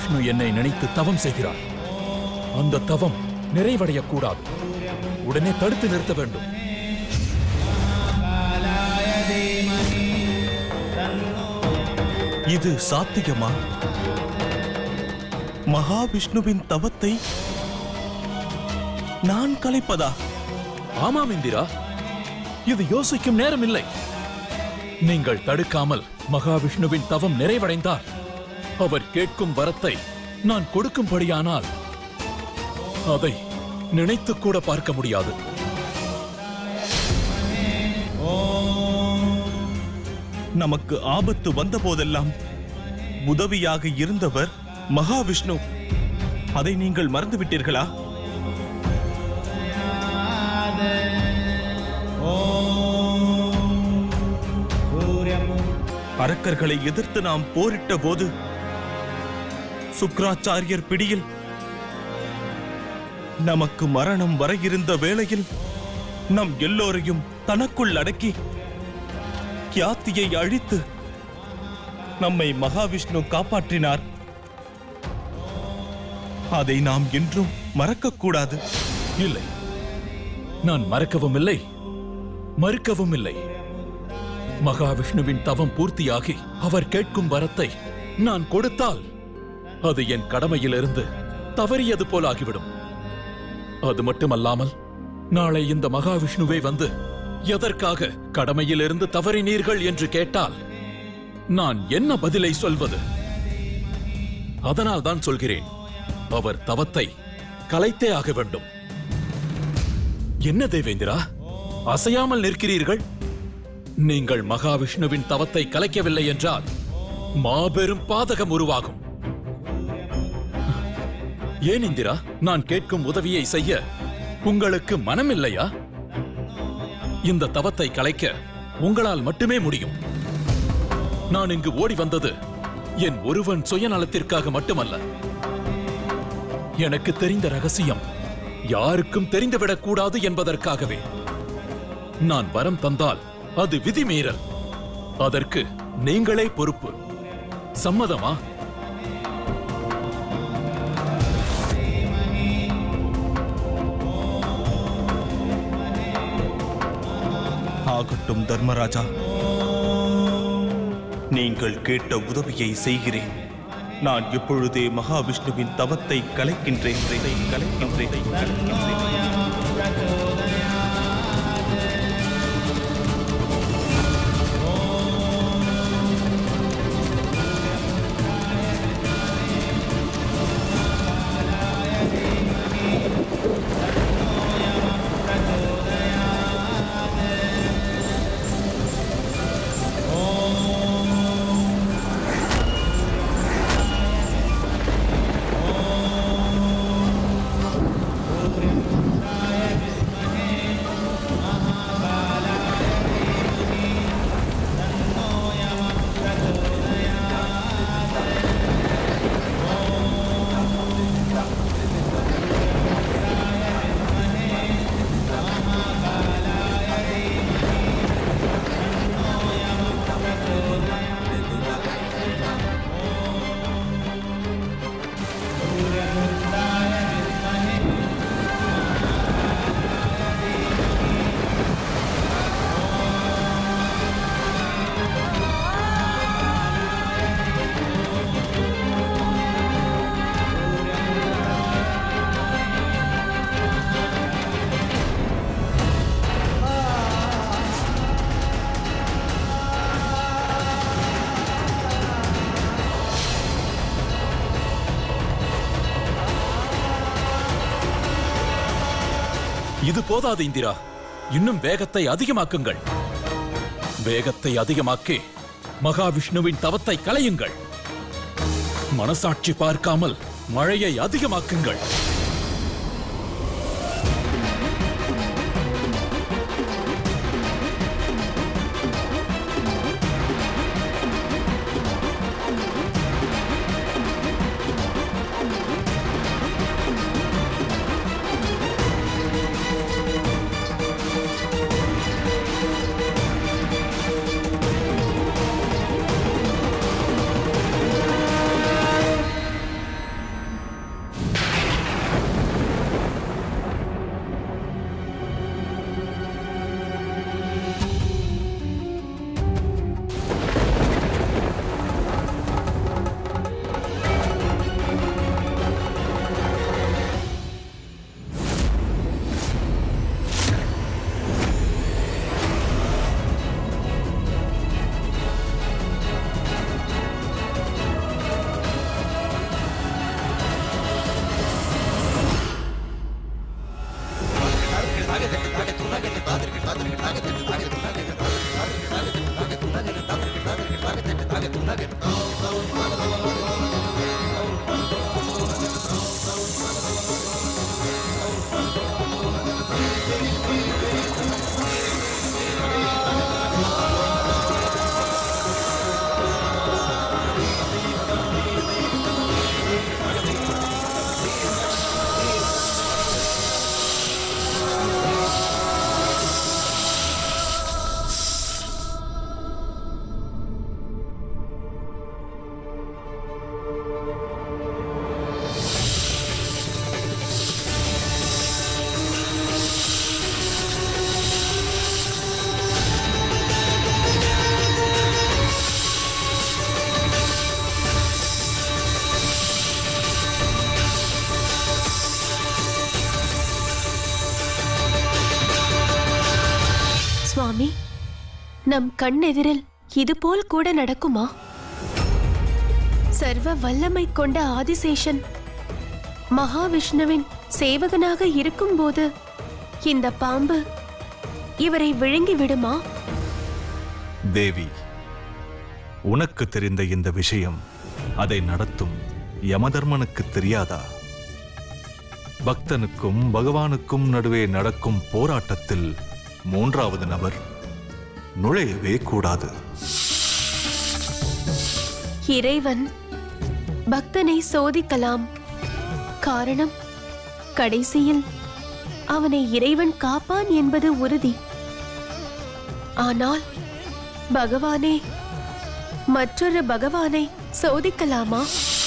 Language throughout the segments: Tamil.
மகாவிஷ்ணு என்னை நினைத்து தவம் செய்கிறார் அந்த தவம் நிறைவடையக்கூடாது உடனே தடுத்து நிறுத்த வேண்டும் இது சாத்தியமா மகாவிஷ்ணுவின் தவத்தை நான் கலைப்பதா ஆமாம் இந்திரா இது யோசிக்கும் நேரம் இல்லை நீங்கள் தடுக்காமல் மகாவிஷ்ணுவின் தவம் நிறைவடைந்தார் அவர் கேட்கும் வரத்தை நான் கொடுக்கும்படியானால் அதை நினைத்து கூட பார்க்க முடியாது நமக்கு ஆபத்து வந்த போதெல்லாம் உதவியாக இருந்தவர் மகாவிஷ்ணு அதை நீங்கள் மறந்துவிட்டீர்களா அரக்கர்களை எதிர்த்து நாம் போரிட்ட போது சுக்ராச்சாரியர் பிடியில் நமக்கு மரணம் வர இருந்த வேளையில் நம் எல்லோரையும் தனக்குள் அடக்கி கியாத்தியை அழித்து நம்மை மகாவிஷ்ணு காப்பாற்றினார் அதை நாம் என்றும் மறக்கக்கூடாது இல்லை நான் மறக்கவும் இல்லை மறுக்கவும் இல்லை மகாவிஷ்ணுவின் தவம் பூர்த்தியாகி அவர் கேட்கும் வரத்தை நான் கொடுத்தால் அது என் கடமையிலிருந்து தவறியது போல் ஆகிவிடும் அது மட்டுமல்லாமல் நாளை இந்த மகாவிஷ்ணுவை வந்து எதற்காக கடமையிலிருந்து தவறினீர்கள் என்று கேட்டால் நான் என்ன பதிலை சொல்வது அதனால் தான் சொல்கிறேன் அவர் தவத்தை கலைத்தே ஆக வேண்டும் என்ன தேவேந்திரா அசையாமல் நிற்கிறீர்கள் நீங்கள் மகாவிஷ்ணுவின் தவத்தை கலைக்கவில்லை என்றால் மாபெரும் பாதகம் உருவாகும் ஏன் இந்திரா நான் கேட்கும் உதவியை செய்ய உங்களுக்கு மனமில்லையா இந்த தவத்தை கலைக்க உங்களால் மட்டுமே முடியும் நான் இங்கு ஓடி வந்தது என் ஒருவன் சுயநலத்திற்காக மட்டுமல்ல எனக்கு தெரிந்த ரகசியம் யாருக்கும் தெரிந்துவிடக் கூடாது என்பதற்காகவே நான் வரம் தந்தால் அது விதிமீறல் அதற்கு நீங்களே பொறுப்பு சம்மதமா ஆகட்டும் தர்மராஜா நீங்கள் கேட்ட உதவியை செய்கிறேன் நான் இப்பொழுதே மகாவிஷ்ணுவின் தவத்தை கலைக்கின்றேன் கலைக்கின்றேன் கலைக்கின்றேன் இது போதாது இந்திரா இன்னும் வேகத்தை அதிகமாக்குங்கள் வேகத்தை அதிகமாக்கி மகாவிஷ்ணுவின் தவத்தை கலையுங்கள் மனசாட்சி பார்க்காமல் மழையை அதிகமாக்குங்கள் சுவாமி நம் கண்ணெதிரில் இதுபோல் கூட நடக்குமா சர்வ வல்லமை கொண்ட ஆதிசேஷன் மகாவிஷ்ணுவின் சேவகனாக இருக்கும்போது இந்த பாம்பு இவரை விழுங்கி விடுமா தேவி உனக்கு தெரிந்த இந்த விஷயம் அதை நடத்தும் யமதர்மனுக்கு தெரியாதா பக்தனுக்கும் பகவானுக்கும் நடுவே நடக்கும் போராட்டத்தில் மூன்றாவது நபர் நுழையவே கூடாது இறைவன் பக்தனை சோதிக்கலாம் காரணம் கடைசியில் அவனை இறைவன் காப்பான் என்பது உறுதி ஆனால் பகவானே மற்றொரு பகவானை சோதிக்கலாமா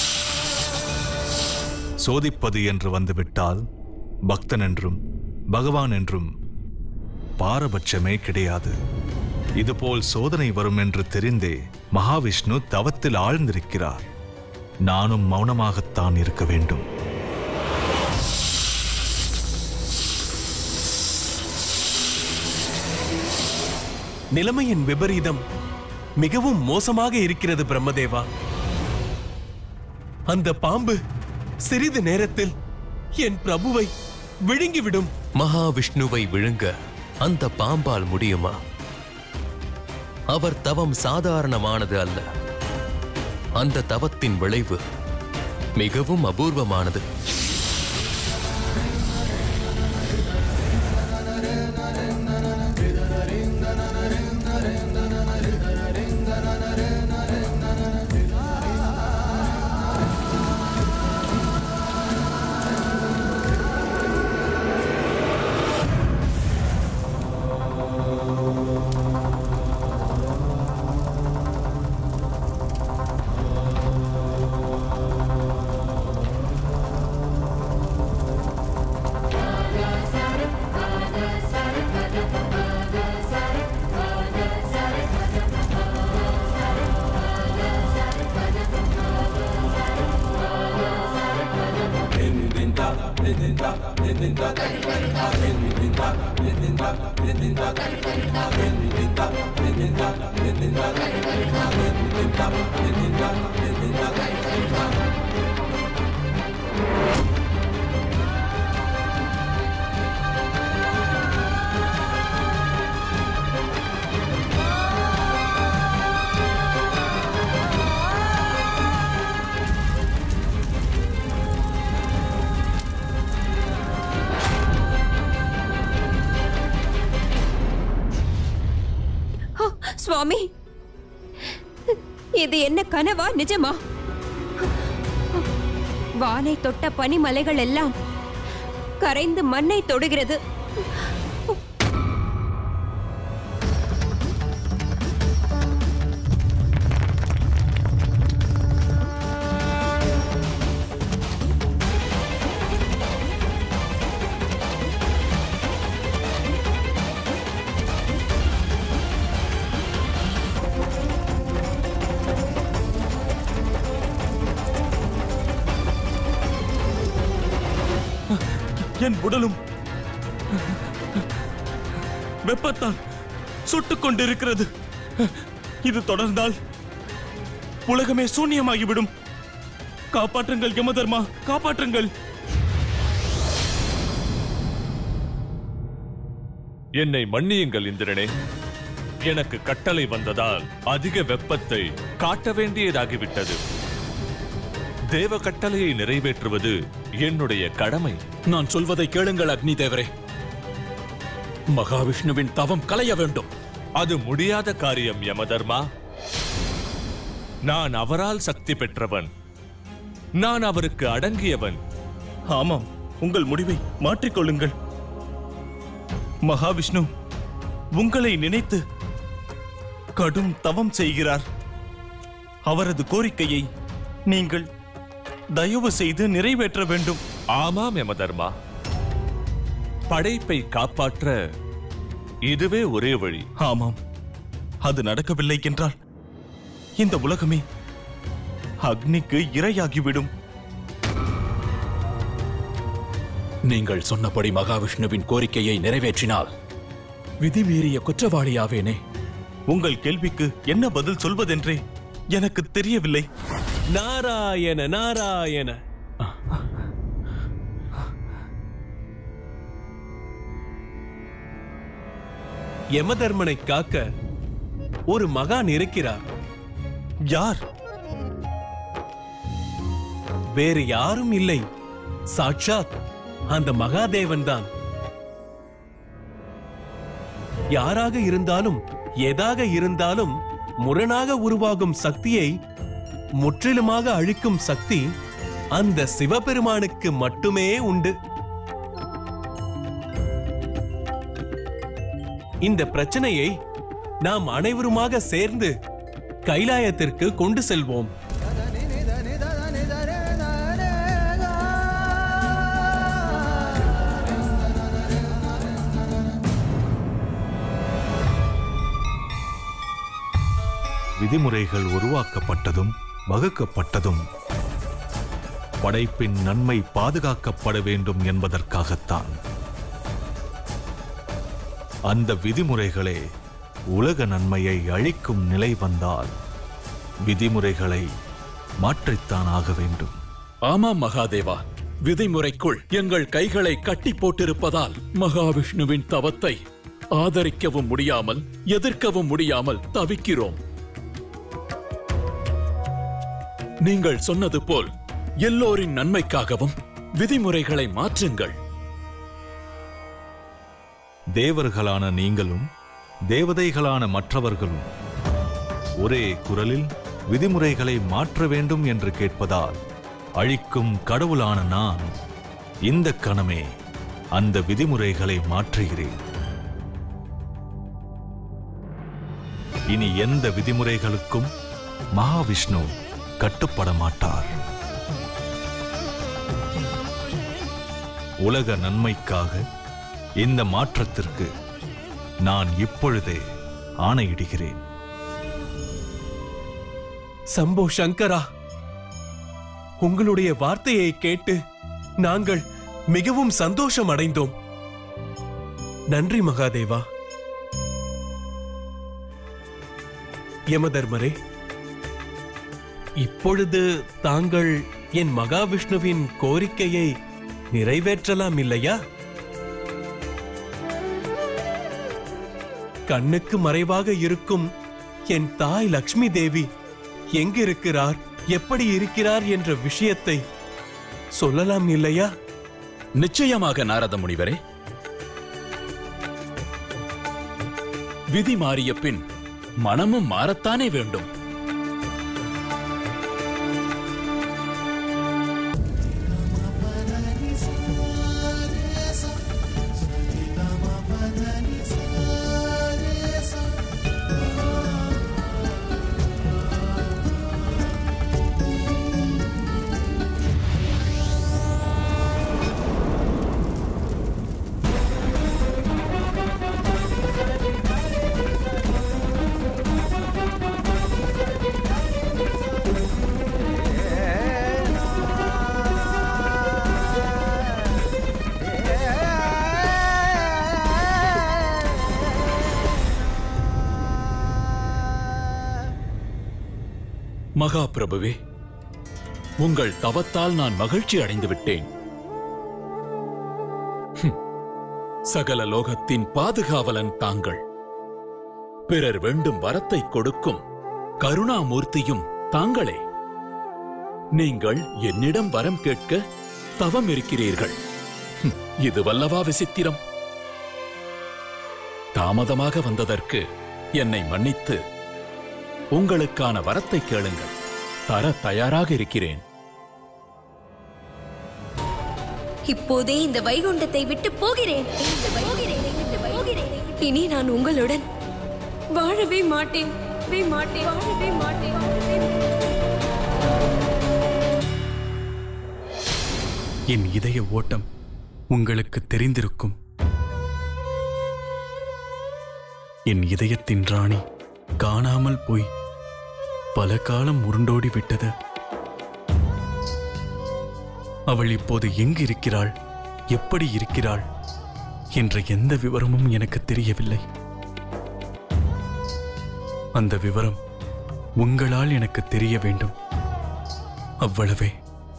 சோதிப்பது என்று வந்துவிட்டால் பக்தன் என்றும் பகவான் என்றும் பாரபட்சமே கிடையாது இதுபோல் சோதனை வரும் என்று தெரிந்தே மகாவிஷ்ணு தவத்தில் ஆழ்ந்திருக்கிறார் நானும் மௌனமாகத்தான் இருக்க வேண்டும் நிலைமையின் விபரீதம் மிகவும் மோசமாக இருக்கிறது பிரம்மதேவா அந்த பாம்பு சிறிது நேரத்தில் என் பிரபுவை விழுங்கிவிடும் மகாவிஷ்ணுவை விழுங்க அந்த பாம்பால் முடியுமா அவர் தவம் சாதாரணமானது அல்ல அந்த தவத்தின் விளைவு மிகவும் அபூர்வமானது ஆ, சுவாமி இது என்ன கனவா நிஜமா வானை தொட்ட பனிமலைகள் எல்லாம் கரைந்து மண்ணை தொடுகிறது என் உடலும் வெப்பத்தால் சுட்டுக் கொண்டிருக்கிறது இது தொடர்ந்தால் உலகமே சூன்யமாகிவிடும் காப்பாற்றுங்கள் யமதர்மா காப்பாற்றுங்கள் என்னை மன்னியுங்கள் இந்திரனே எனக்கு கட்டளை வந்ததால் அதிக வெப்பத்தை காட்ட வேண்டியதாகிவிட்டது தேவ கட்டளையை நிறைவேற்றுவது என்னுடைய கடமை நான் சொல்வதை கேளுங்கள் அக்னி தேவரே மகாவிஷ்ணுவின் தவம் கலைய வேண்டும் அது முடியாத காரியம் யமதர்மா நான் அவரால் சக்தி பெற்றவன் நான் அவருக்கு அடங்கியவன் ஆமாம் உங்கள் முடிவை மாற்றிக்கொள்ளுங்கள் மகாவிஷ்ணு உங்களை நினைத்து கடும் தவம் செய்கிறார் அவரது கோரிக்கையை நீங்கள் தயவு செய்து நிறைவேற்ற வேண்டும் ஆமாம் யமதர்மா படைப்பை காப்பாற்ற இதுவே ஒரே வழி ஆமாம் அது நடக்கவில்லை என்றால் இந்த உலகமே அக்னிக்கு இரையாகிவிடும் நீங்கள் சொன்னபடி மகாவிஷ்ணுவின் கோரிக்கையை நிறைவேற்றினால் விதிமீறிய குற்றவாளியாவேனே உங்கள் கேள்விக்கு என்ன பதில் சொல்வதென்றே எனக்கு தெரியவில்லை நாராயண நாராயண யமதர்மனை காக்க ஒரு மகான் இருக்கிறார் யார் வேறு யாரும் இல்லை சாட்சாத் அந்த மகாதேவன் தான் யாராக இருந்தாலும் எதாக இருந்தாலும் முரணாக உருவாகும் சக்தியை முற்றிலுமாக அழிக்கும் சக்தி அந்த சிவபெருமானுக்கு மட்டுமே உண்டு இந்த பிரச்சனையை நாம் அனைவருமாக சேர்ந்து கைலாயத்திற்கு கொண்டு செல்வோம் விதிமுறைகள் உருவாக்கப்பட்டதும் வகுக்கப்பட்டதும் படைப்பின் நன்மை பாதுகாக்கப்பட வேண்டும் என்பதற்காகத்தான் அந்த விதிமுறைகளே உலக நன்மையை அழிக்கும் நிலை வந்தால் விதிமுறைகளை மாற்றித்தான் ஆக வேண்டும் ஆமாம் மகாதேவா விதிமுறைக்குள் எங்கள் கைகளை கட்டி போட்டிருப்பதால் மகாவிஷ்ணுவின் தவத்தை ஆதரிக்கவும் முடியாமல் எதிர்க்கவும் முடியாமல் தவிக்கிறோம் நீங்கள் சொன்னது போல் எல்லோரின் நன்மைக்காகவும் விதிமுறைகளை மாற்றுங்கள் தேவர்களான நீங்களும் தேவதைகளான மற்றவர்களும் ஒரே குரலில் விதிமுறைகளை மாற்ற வேண்டும் என்று கேட்பதால் அழிக்கும் கடவுளான நான் இந்த கணமே அந்த விதிமுறைகளை மாற்றுகிறேன் இனி எந்த விதிமுறைகளுக்கும் மகாவிஷ்ணு கட்டுப்பட மாட்டார் உலக நன்மைக்காக இந்த மாற்றத்திற்கு நான் இப்பொழுதே ஆணையிடுகிறேன் சம்போ சங்கரா உங்களுடைய வார்த்தையை கேட்டு நாங்கள் மிகவும் சந்தோஷம் அடைந்தோம் நன்றி மகாதேவா யமதர்மரே இப்பொழுது தாங்கள் என் மகாவிஷ்ணுவின் கோரிக்கையை நிறைவேற்றலாம் இல்லையா கண்ணுக்கு மறைவாக இருக்கும் என் தாய் லக்ஷ்மி தேவி எங்கிருக்கிறார் எப்படி இருக்கிறார் என்ற விஷயத்தை சொல்லலாம் இல்லையா நிச்சயமாக நாரத முனிவரே விதி மாறிய பின் மனமும் மாறத்தானே வேண்டும் மகா பிரபுவே உங்கள் தவத்தால் நான் மகிழ்ச்சி அடைந்து விட்டேன் ஹும். சகல லோகத்தின் பாதுகாவலன் தாங்கள் பிறர் வேண்டும் வரத்தை கொடுக்கும் கருணாமூர்த்தியும் தாங்களே நீங்கள் என்னிடம் வரம் கேட்க தவம் இருக்கிறீர்கள் ஹம், இது வல்லவா விசித்திரம் தாமதமாக வந்ததற்கு என்னை மன்னித்து உங்களுக்கான வரத்தை கேளுங்கள் தர தயாராக இருக்கிறேன் இப்போதே இந்த வைகுண்டத்தை விட்டு போகிறேன் போகிறேன், போகிறேன். இனி நான் உங்களுடன் வாழவே மாட்டேன் வாழவே மாட்டேன் வாழவே மாட்டேன் வாழவே மாட்டேன். என் இதய ஓட்டம் உங்களுக்கு தெரிந்திருக்கும் என் இதயத்தின் ராணி காணாமல் போய் பல காலம் உருண்டோடி விட்டது அவள் இப்போது எங்கு இருக்கிறாள் எப்படி இருக்கிறாள் என்ற எந்த விவரமும் எனக்கு தெரியவில்லை அந்த விவரம் உங்களால் எனக்கு தெரிய வேண்டும் அவ்வளவே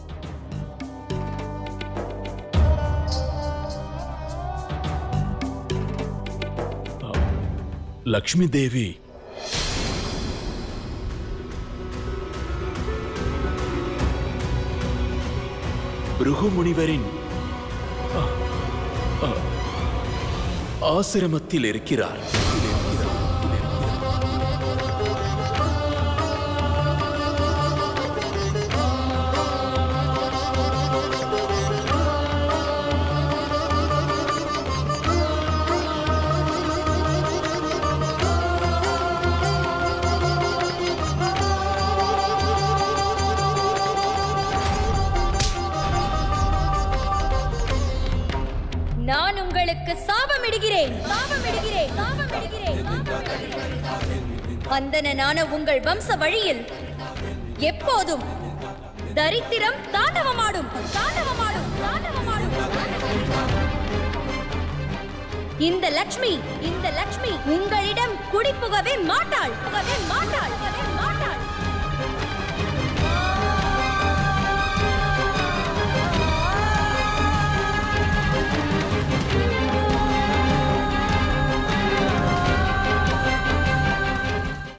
லக்ஷ்மி தேவி பிருகு முனிவரின் அ, அ, ஆசிரமத்தில் இருக்கிறார் நான் உங்களுக்கு சாபமிடுகிறேன் சாபமிடுகிறேன் சாபமிடுகிறேன் அந்தனான உங்கள் வம்ச வழியில் எப்போதும் தரித்திரம் தாண்டவமாடும் தாண்டவமாடும் தாண்டவமாடும் இந்த லக்ஷ்மி இந்த லக்ஷ்மி உங்களிடம் குடிப்புகவே மாட்டாள் புகவே மாட்டாள் புகவே மாட்டாள்